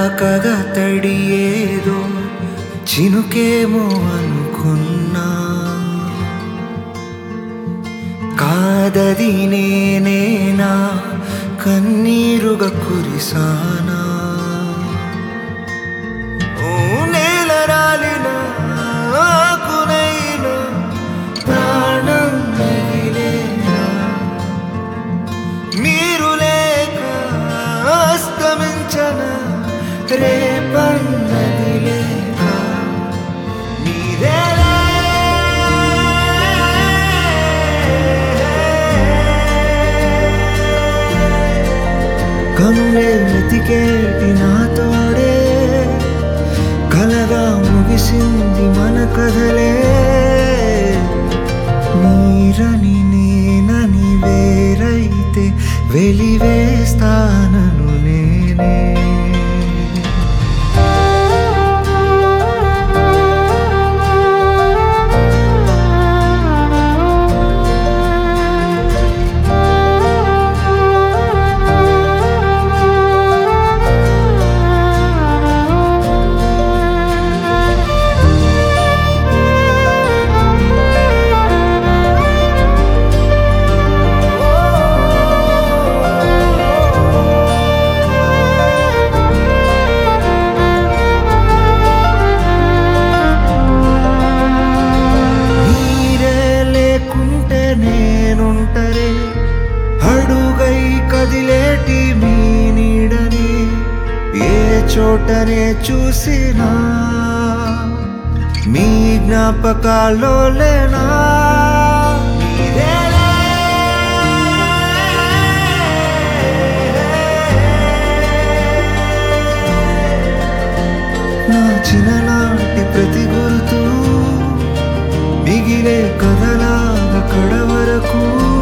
తాకగా తడి ఏదో చినుకేమో అనుకున్నా కాదది నేనేనా కన్నీరుగా కురిసానా ఓ నేల రాలిన ఆకునైనా ప్రాణం మిగిలేనా మీరు లేక అస్తమించన రేపన్నది లేక మీరేలే కనులే వెతికేటి నా తోడే కలగా ముగిసింది మన కథలే నీరని నేనని వేరైతే వెలివేస్తానను నేనే నీరే లేకుంటే నేనుంటరే అడుగై కదిలేటి మీ నీడని ఏ చోటనే చూసినా మీ జ్ఞాపకాల్లో లేనా మీరేలే. నా చిన్ననాటి ప్రతి గుర్తు మిగిలే కథలాగా కడవరకు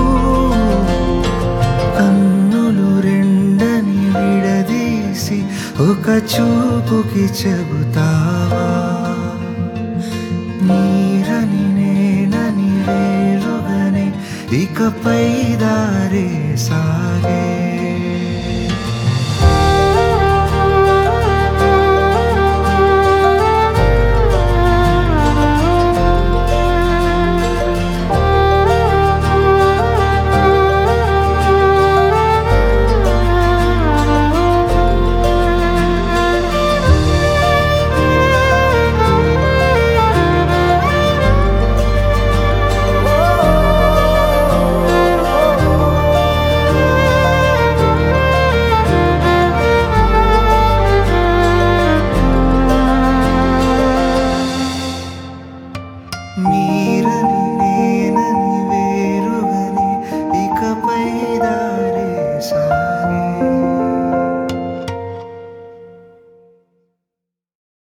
కన్నులు రెండని విడదీసి ఒక చూపుకి చెబుతావా నీరని నేనని వేరుగనే ఇకపై దారే సాగే మీరని నేనని వేరుగని ఇకపై దా